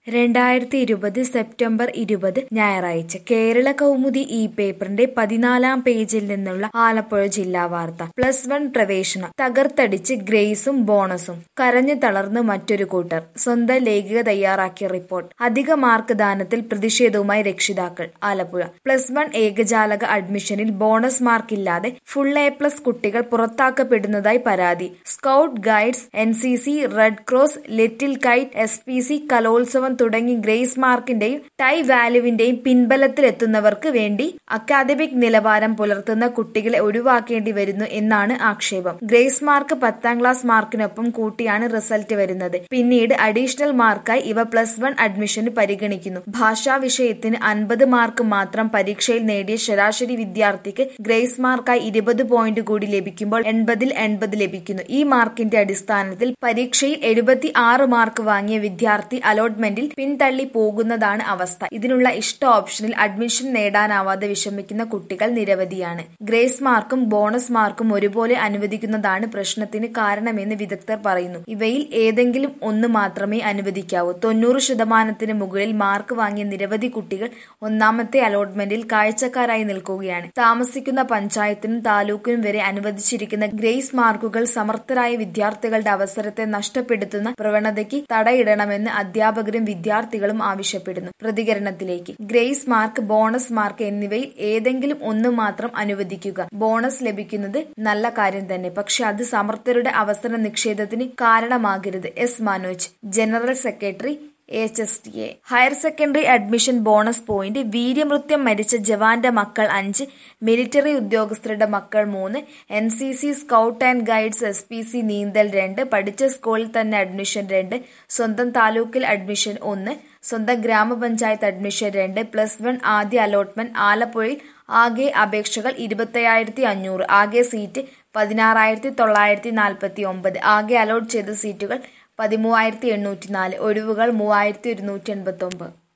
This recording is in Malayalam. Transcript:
രണ്ടായിരത്തി ഇരുപത് സെപ്റ്റംബർ ഇരുപത് ഞായറാഴ്ച കേരള കൗമുദി ഈ പേപ്പറിന്റെ പതിനാലാം പേജിൽ നിന്നുള്ള ആലപ്പുഴ ജില്ലാ വാർത്ത പ്ലസ് വൺ പ്രവേശനം തകർത്തടിച്ച് ഗ്രേസും ബോണസും കരഞ്ഞു തളർന്ന് മറ്റൊരു കൂട്ടർ സ്വന്തം ലേഖിക തയ്യാറാക്കിയ റിപ്പോർട്ട് അധിക മാർക്ക് ദാനത്തിൽ പ്രതിഷേധവുമായി രക്ഷിതാക്കൾ ആലപ്പുഴ പ്ലസ് വൺ ഏകജാലക അഡ്മിഷനിൽ ബോണസ് മാർക്ക് ഇല്ലാതെ ഫുൾ എ പ്ലസ് കുട്ടികൾ പുറത്താക്കപ്പെടുന്നതായി പരാതി scout guides N C C red cross little kite S P C കലോത്സവം തുടങ്ങി ഗ്രേസ് മാർക്കിന്റെയും ടൈ വാല്യുവിന്റെയും പിൻബലത്തിലെത്തുന്നവർക്ക് വേണ്ടി അക്കാദമിക് നിലവാരം പുലർത്തുന്ന കുട്ടികളെ ഒഴിവാക്കേണ്ടി വരുന്നു എന്നാണ് ആക്ഷേപം ഗ്രേസ് മാർക്ക് പത്താം ക്ലാസ് മാർക്കിനൊപ്പം കൂട്ടിയാണ് റിസൾട്ട് വരുന്നത് പിന്നീട് അഡീഷണൽ മാർക്കായി ഇവ പ്ലസ് വൺ അഡ്മിഷന് പരിഗണിക്കുന്നു ഭാഷാ വിഷയത്തിന് അൻപത് മാർക്ക് മാത്രം പരീക്ഷയിൽ നേടിയ ശരാശരി വിദ്യാർത്ഥിക്ക് ഗ്രേസ് മാർക്കായി ഇരുപത് പോയിന്റ് കൂടി ലഭിക്കുമ്പോൾ എൺപതിൽ എൺപത് ലഭിക്കുന്നു ഈ മാർക്കിന്റെ അടിസ്ഥാനത്തിൽ പരീക്ഷയിൽ എഴുപത്തി ആറ് മാർക്ക് വാങ്ങിയ വിദ്യാർത്ഥി അലോട്ട്മെന്റിൽ പിന്തള്ളി പോകുന്നതാണ് അവസ്ഥ ഇതിനുള്ള ഇഷ്ട ഓപ്ഷനിൽ അഡ്മിഷൻ നേടാനാവാതെ വിഷമിക്കുന്ന കുട്ടികൾ നിരവധിയാണ് ഗ്രേസ് മാർക്കും ബോണസ് മാർക്കും ഒരുപോലെ അനുവദിക്കുന്നതാണ് പ്രശ്നത്തിന് കാരണമെന്ന് വിദഗ്ധർ പറയുന്നു ഇവയിൽ ഏതെങ്കിലും ഒന്ന് മാത്രമേ അനുവദിക്കാവൂ തൊണ്ണൂറ് ശതമാനത്തിന് മുകളിൽ മാർക്ക് വാങ്ങിയ നിരവധി കുട്ടികൾ ഒന്നാമത്തെ അലോട്ട്മെന്റിൽ കാഴ്ചക്കാരായി നിൽക്കുകയാണ് താമസിക്കുന്ന പഞ്ചായത്തിനും താലൂക്കിനും വരെ അനുവദിച്ചിരിക്കുന്ന ഗ്രേസ് മാർക്കുകൾ സമർത്ഥരായ വിദ്യാർത്ഥികളുടെ അവസരത്തെ നഷ്ടപ്പെടുത്തുന്ന പ്രവണതയ്ക്ക് തടയിടണമെന്ന് അധ്യാപകരും വിദ്യാർത്ഥികളും ആവശ്യപ്പെടുന്നു പ്രതികരണത്തിലേക്ക് ഗ്രേസ് മാർക്ക് ബോണസ് മാർക്ക് എന്നിവയിൽ ഏതെങ്കിലും ഒന്ന് മാത്രം അനുവദിക്കുക ബോണസ് ലഭിക്കുന്നത് നല്ല കാര്യം തന്നെ പക്ഷെ അത് സമർത്ഥരുടെ അവസര നിക്ഷേപത്തിന് കാരണമാകരുത് S Manoj general secretary H S T A higher secondary admission bonus point വീര്യമൃത്യം മരിച്ച ജവാന്റെ മക്കൾ അഞ്ച് മിലിറ്ററി ഉദ്യോഗസ്ഥരുടെ മക്കൾ മൂന്ന് N C C scout and guides S P C നീന്തൽ രണ്ട് പഠിച്ച സ്കൂളിൽ തന്നെ അഡ്മിഷൻ രണ്ട് സ്വന്തം താലൂക്കിൽ അഡ്മിഷൻ ഒന്ന് സ്വന്തം ഗ്രാമപഞ്ചായത്ത് അഡ്മിഷൻ രണ്ട് പ്ലസ് വൺ ആദ്യ അലോട്ട്മെന്റ് ആലപ്പുഴയിൽ ആകെ അപേക്ഷകൾ ഇരുപത്തയ്യായിരത്തി അഞ്ഞൂറ് ആകെ സീറ്റ് പതിനാറായിരത്തി തൊള്ളായിരത്തി നാൽപ്പത്തി ഒമ്പത് ആകെ അലോട്ട് ചെയ്ത സീറ്റുകൾ പതിമൂവായിരത്തി എണ്ണൂറ്റി നാല് ഒഴിവുകൾ മൂവായിരത്തി ഒരുന്നൂറ്റി എൺപത്തി ഒമ്പത്